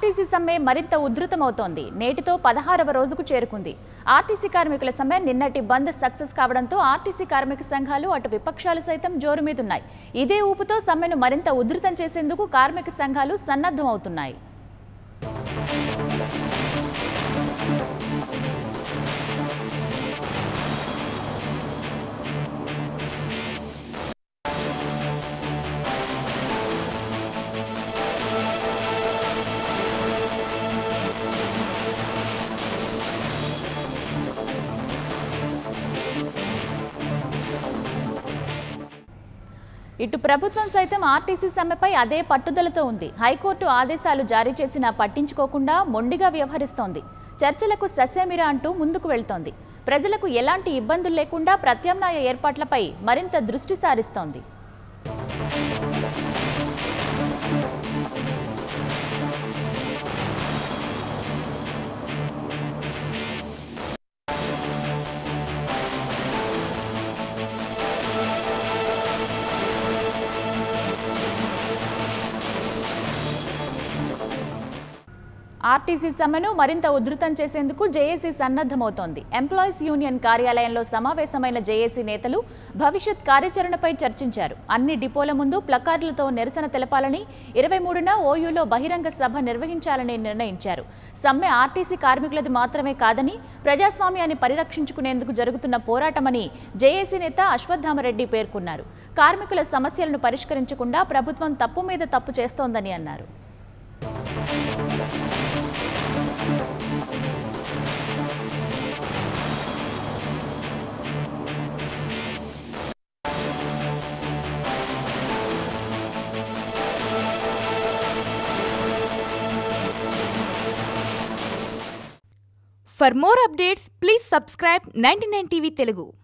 RTC సమ్మె మరింత ఉధృతమవుతోంది నేటితో పదహారవ రోజుకు చేరుకుంది ఆర్టీసీ కార్మికుల సమ్మె నిన్నటి బంద్ సక్సెస్ కావడంతో ఆర్టీసీ కార్మిక సంఘాలు అటు విపక్షాలు సైతం జోరు మీదున్నాయి ఇదే ఊపుతో సమ్మెను మరింత ఉధృతం చేసేందుకు కార్మిక సంఘాలు సన్నద్ధమవుతున్నాయి ఇటు ప్రభుత్వం సైతం ఆర్టీసీ సమ్మెపై అదే పట్టుదలతో ఉంది హైకోర్టు ఆదేశాలు జారీ చేసినా పట్టించుకోకుండా మొండిగా వ్యవహరిస్తోంది చర్చలకు ససేమిరా అంటూ ముందుకు వెళ్తోంది ప్రజలకు ఎలాంటి ఇబ్బందులు లేకుండా ప్రత్యామ్నాయ ఏర్పాట్లపై మరింత దృష్టి సారిస్తోంది ఆర్టీసీ సమ్మెను మరింత ఉధృతం చేసేందుకు జేఏసీ సన్నద్ధమవుతోంది ఎంప్లాయీస్ యూనియన్ కార్యాలయంలో సమావేశమైన జేఏసీ నేతలు భవిష్యత్ కార్యాచరణపై చర్చించారు అన్ని డిపోల ముందు ప్లకార్డులతో నిరసన తెలపాలని ఇరవై మూడున ఓయూలో బహిరంగ సభ నిర్వహించాలని నిర్ణయించారు సమ్మె ఆర్టీసీ కార్మికులది మాత్రమే కాదని ప్రజాస్వామ్యాన్ని పరిరక్షించుకునేందుకు జరుగుతున్న పోరాటమని జేఏసీ నేత అశ్వత్థామరెడ్డి పేర్కొన్నారు కార్మికుల సమస్యలను పరిష్కరించకుండా ప్రభుత్వం తప్పు మీద తప్పు చేస్తోందని అన్నారు For more updates, please subscribe 99 TV Telugu.